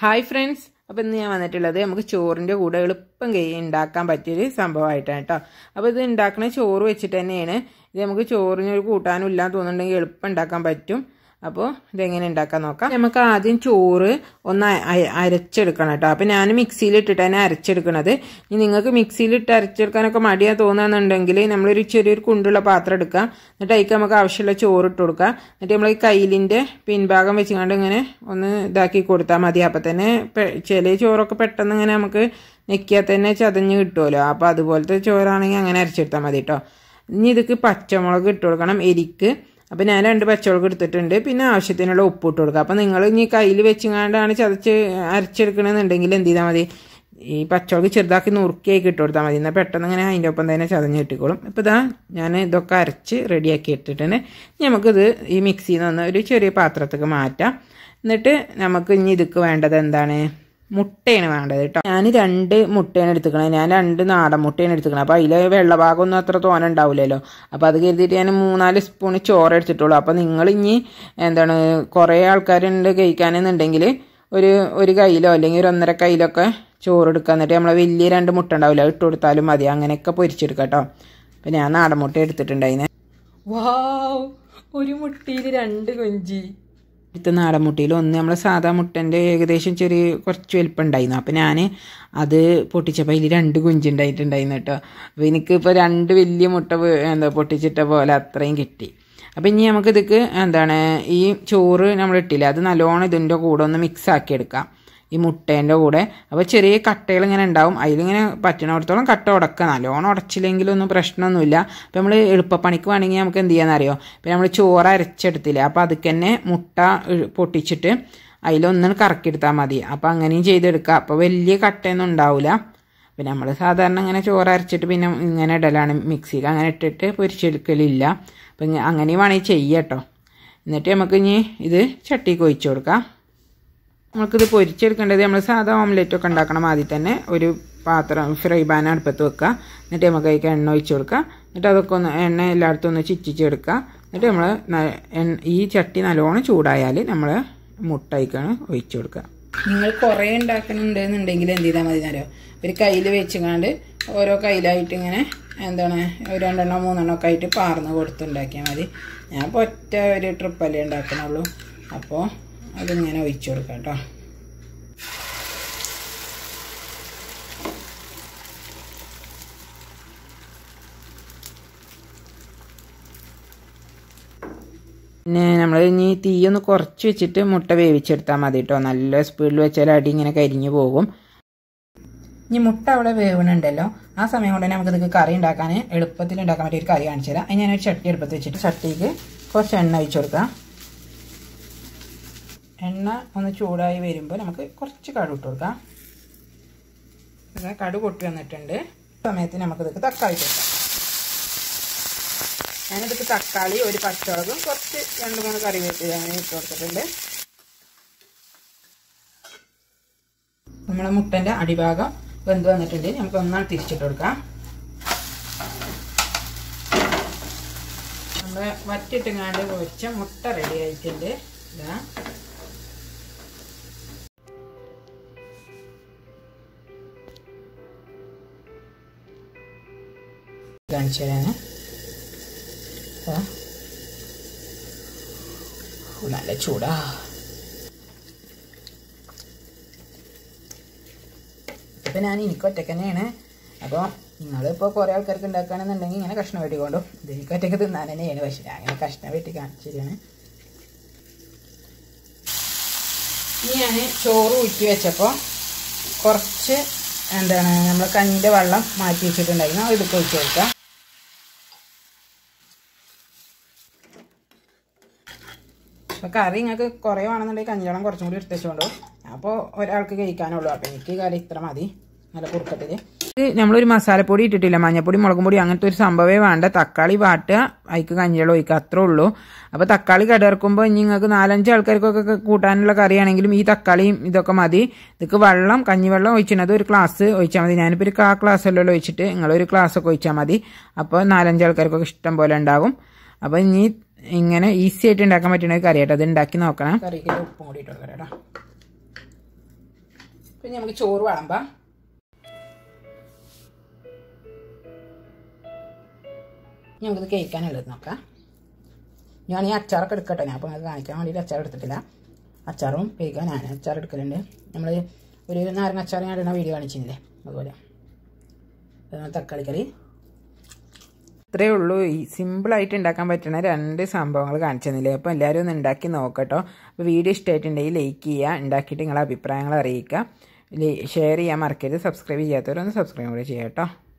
Hi friends അപ്പോൾ ഇന്ന് ഞാൻ വന്നിട്ടുള്ളത് നമുക്ക് ചോറിൻ്റെ കൂടെ എളുപ്പം കൈ ഉണ്ടാക്കാൻ പറ്റിയൊരു സംഭവമായിട്ടാണ് കേട്ടോ അപ്പോൾ ഇത് ഉണ്ടാക്കുന്ന ചോറ് വെച്ചിട്ട് തന്നെയാണ് ഇത് നമുക്ക് ചോറിന് ഒരു കൂട്ടാനും ഇല്ലാന്ന് തോന്നുന്നുണ്ടെങ്കിൽ എളുപ്പം ഉണ്ടാക്കാൻ പറ്റും അപ്പോൾ ഇതെങ്ങനെ ഉണ്ടാക്കാൻ നോക്കാം നമുക്ക് ആദ്യം ചോറ് ഒന്ന് അ- അരച്ചെടുക്കണം കേട്ടോ അപ്പോൾ ഞാൻ മിക്സിയിൽ ഇട്ടിട്ട് തന്നെ അരച്ചെടുക്കണത് ഇനി നിങ്ങൾക്ക് മിക്സിയിലിട്ട് അരച്ചെടുക്കാനൊക്കെ മടിയാ തോന്നുകയാണെന്നുണ്ടെങ്കിൽ നമ്മളൊരു ചെറിയൊരു കുണ്ടുള്ള പാത്രം എടുക്കുക എന്നിട്ട് അതിലേക്ക് നമുക്ക് ആവശ്യമുള്ള ചോറ് ഇട്ട് കൊടുക്കുക എന്നിട്ട് നമ്മൾ ഈ കയ്യിലിൻ്റെ പിൻഭാഗം വെച്ചുകൊണ്ട് ഇങ്ങനെ ഒന്ന് ഇതാക്കി കൊടുത്താൽ മതി അപ്പം തന്നെ പെ- ചില ചോറൊക്കെ പെട്ടെന്ന് ഇങ്ങനെ നമുക്ക് നെക്കിയാൽ തന്നെ ചതഞ്ഞ് കിട്ടുമല്ലോ അപ്പോൾ അതുപോലത്തെ ചോറാണെങ്കിൽ അങ്ങനെ അരച്ചെടുത്താൽ മതി കേട്ടോ ഇനി ഇതിക്ക് പച്ചമുളക് ഇട്ട് കൊടുക്കണം എരിക്ക് അപ്പം ഞാൻ രണ്ട് പച്ചമുളക് എടുത്തിട്ടുണ്ട് പിന്നെ ആവശ്യത്തിനുള്ള ഉപ്പ് ഇട്ട് കൊടുക്കുക അപ്പം നിങ്ങൾ ഇനി കയ്യിൽ വെച്ചുകൊണ്ടാണ് ചതച്ച് അരച്ചെടുക്കണമെന്നുണ്ടെങ്കിൽ എന്ത് ചെയ്താൽ മതി ഈ പച്ചമുളക് ചെറുതാക്കി നുറുക്കിയാക്കി ഇട്ട് കൊടുത്താൽ മതി എന്നാൽ പെട്ടെന്ന് ഇങ്ങനെ അതിൻ്റെ ഒപ്പം തന്നെ ചതഞ്ഞ് കിട്ടിക്കോളും ഇപ്പോൾ ഇതാ ഞാൻ ഇതൊക്കെ അരച്ച് റെഡിയാക്കി ഇട്ടിട്ടുണ്ട് ഇനി നമുക്കിത് ഈ മിക്സിയിൽ നിന്ന് ഒരു ചെറിയ പാത്രത്തേക്ക് മാറ്റാം എന്നിട്ട് നമുക്ക് ഇനി ഇതിക്ക് വേണ്ടത് എന്താണ് മുട്ടയാണ് വേണ്ടത് കേട്ടോ ഞാൻ രണ്ട് മുട്ടയാണ് എടുത്തുക്കണത് ഞാൻ രണ്ട് നാടൻ മുട്ടയാണ് എടുത്തുക്കണത് അപ്പോൾ അതിൽ വെള്ളഭാഗമൊന്നും അത്ര തോന ഉണ്ടാവില്ലല്ലോ അപ്പോൾ അത് കരുതിയിട്ട് ഞാൻ മൂന്നാല് സ്പൂൺ ചോറ് എടുത്തിട്ടുള്ളൂ അപ്പോൾ നിങ്ങൾ ഇനി എന്താണ് കുറേ ആൾക്കാരുണ്ട് കഴിക്കാനെന്നുണ്ടെങ്കിൽ ഒരു ഒരു കയ്യിലോ അല്ലെങ്കിൽ ഒരു ഒന്നര കയ്യിലൊക്കെ ചോറ് എടുക്കുക എന്നിട്ട് നമ്മൾ വലിയ രണ്ട് മുട്ട ഉണ്ടാവില്ല അത് ഇട്ട് കൊടുത്താലും മതി അങ്ങനെയൊക്കെ പൊരിച്ചെടുക്കാം കേട്ടോ അപ്പോൾ ഞാൻ നാടൻ മുട്ട എടുത്തിട്ടുണ്ടായിനെ വാവ് ഒരു മുട്ടയിൽ രണ്ട് കൊഞ്ചി അടുത്ത നാടൻ മുട്ടയിൽ ഒന്ന് നമ്മൾ സാധാ മുട്ടൻ്റെ ഏകദേശം ചെറിയ കുറച്ച് വലിപ്പം ഉണ്ടായിരുന്നു അപ്പം ഞാൻ അത് പൊട്ടിച്ചപ്പോൾ അതിൽ രണ്ട് കുഞ്ചുണ്ടായിട്ടുണ്ടായിരുന്നു കേട്ടോ അപ്പോൾ എനിക്കിപ്പോൾ രണ്ട് വലിയ മുട്ട പോ- എന്താ പൊട്ടിച്ചിട്ട പോലെ അത്രയും കിട്ടി അപ്പം ഇനി നമുക്ക് ഇതിക്ക് എന്താണ് ഈ ചോറ് നമ്മൾ ഇട്ടില്ല അത് നല്ലോണം ഇതിൻ്റെ കൂടെ ഒന്ന് മിക്സ് ആക്കി എടുക്കാം ഈ മുട്ടേൻ്റെ കൂടെ അപ്പോൾ ചെറിയ കട്ടകൾ ഇങ്ങനെ ഉണ്ടാവും അതിലിങ്ങനെ പറ്റണോടത്തോളം കട്ട ഉടക്കുക നല്ലോണം ഉടച്ചില്ലെങ്കിലൊന്നും പ്രശ്നമൊന്നുമില്ല അപ്പോൾ നമ്മൾ എളുപ്പപ്പണിക്ക് വേണമെങ്കിൽ നമുക്ക് എന്ത് ചെയ്യാമെന്നറിയോ ഇപ്പോൾ നമ്മൾ ചോറ് അരച്ചെടുത്തില്ലേ അപ്പോൾ അതിൽ തന്നെ മുട്ട ഇ- പൊട്ടിച്ചിട്ട് അതിലൊന്നും കറക്കിയെടുത്താൽ മതി അപ്പോൾ അങ്ങനെയും ചെയ്തെടുക്കുക അപ്പോൾ വലിയ കട്ടയൊന്നും ഉണ്ടാവില്ല പിന്നെ നമ്മൾ സാധാരണ ഇങ്ങനെ ചോറ് അരച്ചിട്ട് പിന്നെ ഇങ്ങനെ ഇടലാണ് മിക്സിയിൽ അങ്ങനെ ഇട്ടിട്ട് പൊരിച്ചെടുക്കലില്ല അപ്പം ഇങ്ങ- അങ്ങനെയും വേണമെങ്കിൽ ചെയ്യാം കേട്ടോ എന്നിട്ട് നമുക്ക് ഇനി ഇത് ചട്ടിക്ക് ഒഴിച്ചു കൊടുക്കാം നമുക്കിത് പൊരിച്ചെടുക്കേണ്ടത് നമ്മൾ സാധാ ഓംലെറ്റ് ഒക്കെ ഉണ്ടാക്കണം ആദ്യം തന്നെ ഒരു പാത്രം ഫ്രൈ പാൻ അടുപ്പത്ത് വെക്കുക എന്നിട്ട് നമുക്ക് അതിലേക്ക് എണ്ണ ഒഴിച്ച് കൊടുക്കുക എന്നിട്ട് അതൊക്കെ ഒന്ന് എണ്ണ എല്ലായിടത്തും ഒന്ന് ചിച്ചിച്ചെടുക്കുക എന്നിട്ട് നമ്മൾ ഈ ചട്ടി നല്ലോണം ചൂടായാൽ നമ്മൾ മുട്ട അതിക്കാണ് ഒഴിച്ചു കൊടുക്കുക നിങ്ങൾ കുറേ ഉണ്ടാക്കണമെന്നുണ്ടെന്നുണ്ടെങ്കിൽ എന്ത് ചെയ്താൽ മതി എന്നറിയോ ഒരു കയ്യിൽ വെച്ചുകൊണ്ട് ഓരോ കയ്യിലായിട്ട് ഇങ്ങനെ എന്താണ് ഒരു രണ്ടെണ്ണോ മൂന്നെണ്ണോ ഒക്കെ ആയിട്ട് പാർന്ന് കൊടുത്തുണ്ടാക്കിയാൽ മതി ഞാൻ ഇപ്പോൾ ഒറ്റ ഒരു ട്രിപ്പല്ലേ ഉണ്ടാക്കണുള്ളൂ അപ്പോൾ അതിങ്ങനെ ഒഴിച്ചു കൊടുക്കാം കേട്ടോ പിന്നെ നമ്മൾ ഇനി തീ ഒന്ന് കുറച്ച് വെച്ചിട്ട് മുട്ട വേവിച്ചെടുത്താൽ മതി കേട്ടോ നല്ല സ്പീഡിൽ വെച്ചാൽ അടി ഇങ്ങനെ കരിഞ്ഞു പോകും ഇനി മുട്ട അവിടെ വേവണുണ്ടല്ലോ ആ സമയം കൊണ്ട് തന്നെ നമുക്ക് ഇതൊക്കെ കറി ഉണ്ടാക്കാൻ എളുപ്പത്തിൽ ഉണ്ടാക്കാൻ പറ്റിയ ഒരു കറി കാണിച്ചു തരാം അതിന് ഞാനൊരു ചട്ടി എടുപ്പത്ത് വെച്ചിട്ട് ചട്ടിക്ക് കുറച്ച് എണ്ണ ഒഴിച്ചു കൊടുക്കാം എണ്ണ ഒന്ന് ചൂടായി വരുമ്പോൾ നമുക്ക് കുറച്ച് കടു ഇട്ട് കൊടുക്കാം ഇങ്ങനെ കടു പൊട്ടി വന്നിട്ടുണ്ട് ഈ സമയത്ത് നമുക്കിതൊക്കെ തക്കാളി കൊടുക്കാം ഞാനിതൊക്കെ തക്കാളി ഒരു പച്ചമുളകും കുറച്ച് രണ്ട് മൂന്ന് കറിവേപ്പില അങ്ങനെ ഇട്ട് കൊടുത്തിട്ടുണ്ട് നമ്മുടെ മുട്ടൻ്റെ അടിഭാഗം വെന്ത് വന്നിട്ടുണ്ട് നമുക്ക് ഒന്നാണ് തിരിച്ചിട്ട് കൊടുക്കാം നമ്മൾ വറ്റിട്ടുങ്ങാണ്ട് പൊരിച്ച മുട്ട റെഡി ആയിട്ടുണ്ട് ഇതാ കാണിച്ചു തരാന് ദാ. ഓ, നല്ല ചൂടാ ഇപ്പം ഞാൻ എനിക്ക് ഒറ്റയ്ക്ക് തന്നെയാണ് അപ്പോൾ നിങ്ങളിപ്പോൾ കുറേ ആൾക്കാർക്ക് ഉണ്ടാക്കുകയാണെന്നുണ്ടെങ്കിൽ ഇങ്ങനെ കഷ്ണം വെട്ടിക്കൊണ്ടും ഇത് എനിക്ക് ഒറ്റയ്ക്ക് തിന്നാൻ തന്നെയാണ് പക്ഷേ ഞാൻ അങ്ങനെ കഷ്ണം വെട്ടി കാണിച്ചു തരികയാണ് ഇനി ഞാൻ ചോറ് ഊറ്റി വെച്ചപ്പോൾ കുറച്ച് എന്താണ് നമ്മൾ കഞ്ഞിൻ്റെ വെള്ളം മാറ്റി വെച്ചിട്ടുണ്ടായിരുന്നു അത് എടുത്ത് ഒഴിച്ച് കൊടുക്കാം അപ്പോൾ കറി നിങ്ങൾക്ക് കുറേ വേണമെന്നുണ്ടെങ്കിൽ കഞ്ഞിവെള്ളം കുറച്ചും കൂടി എടുത്ത് വെച്ചോണ്ടോ അപ്പോൾ ഒരാൾക്ക് കഴിക്കാനുള്ളൂ അപ്പോൾ എനിക്ക് കറി ഇത്ര മതി നല്ല കുറുക്കത്തിൽ ഇത് നമ്മളൊരു മസാലപ്പൊടി ഇട്ടിട്ടില്ല മഞ്ഞപ്പൊടി മുളകും പൊടി അങ്ങനത്തെ ഒരു സംഭവമേ വേണ്ട തക്കാളി വാട്ടുക അതിക്ക് കഞ്ഞിവെള്ളം ഒഴിക്കുക അത്രേ ഉള്ളൂ അപ്പോൾ തക്കാളി കടയിറക്കുമ്പോൾ ഇനി നിങ്ങൾക്ക് നാലഞ്ച് ആൾക്കാർക്കൊക്കെ കൂട്ടാനുള്ള കറിയാണെങ്കിലും ഈ തക്കാളിയും ഇതൊക്കെ മതി ഇതൊക്കെ വെള്ളം കഞ്ഞിവെള്ളം ഒഴിച്ചിട്ട് ഒരു ഗ്ലാസ് ഒഴിച്ചാൽ മതി ഞാനിപ്പോൾ ഒരു കാ ഗ്ലാസ് എല്ലാം ഒഴിച്ചിട്ട് നിങ്ങളൊരു ഗ്ലാസ് ഒക്കെ ഒഴിച്ചാൽ മതി അപ്പോൾ നാലഞ്ച് ആൾക്കാർക്കൊക്കെ ഇഷ്ടം പോലെ ഉണ്ടാകും അപ്പോൾ ഇനി ഇങ്ങനെ ഈസി ആയിട്ട് ഉണ്ടാക്കാൻ പറ്റുന്ന ഒരു കറി കേട്ടോ അത് ഉണ്ടാക്കി നോക്കണം കറിക്ക് ഉപ്പും കൂടി ഇട്ട് കൊടുക്കാം കേട്ടോ പിന്നെ നമുക്ക് ചോറ് വിളമ്പാം ഇനി നമുക്കിത് കേൾക്കാനുള്ളത് നോക്കാം ഞാൻ ഈ അച്ചാറൊക്കെ എടുക്കട്ടെ ഞാൻ അപ്പോൾ അത് കാണിക്കാൻ വേണ്ടിയിട്ട് അച്ചാർ എടുത്തിട്ടില്ല അച്ചാറും കഴിക്കാൻ ഞാൻ അച്ചാർ എടുക്കലുണ്ട് നമ്മൾ ഒരു നാരങ്ങ അച്ചാർ ഞാൻ ഇടുന്ന വീഡിയോ കാണിച്ചില്ലേ അതുപോലെ അതുപോലെ തക്കാളിക്കറി ഇത്രയേ ഉള്ളൂ ഈ സിമ്പിളായിട്ട് ഉണ്ടാക്കാൻ പറ്റുന്ന രണ്ട് സംഭവങ്ങൾ കാണിച്ചു തന്നില്ലേ അപ്പോൾ എല്ലാവരും ഒന്ന് ഉണ്ടാക്കി നോക്കട്ടോ അപ്പോൾ വീഡിയോ ഇഷ്ടമായിട്ടുണ്ടെങ്കിൽ ലൈക്ക് ചെയ്യുക ഉണ്ടാക്കിയിട്ട് നിങ്ങളുടെ അഭിപ്രായങ്ങൾ അറിയിക്കുക ഷെയർ ചെയ്യാൻ മറക്കരുത് സബ്സ്ക്രൈബ് ചെയ്യാത്തവരൊന്ന് സബ്സ്ക്രൈബ് കൂടെ ചെയ്യാം കേട്ടോ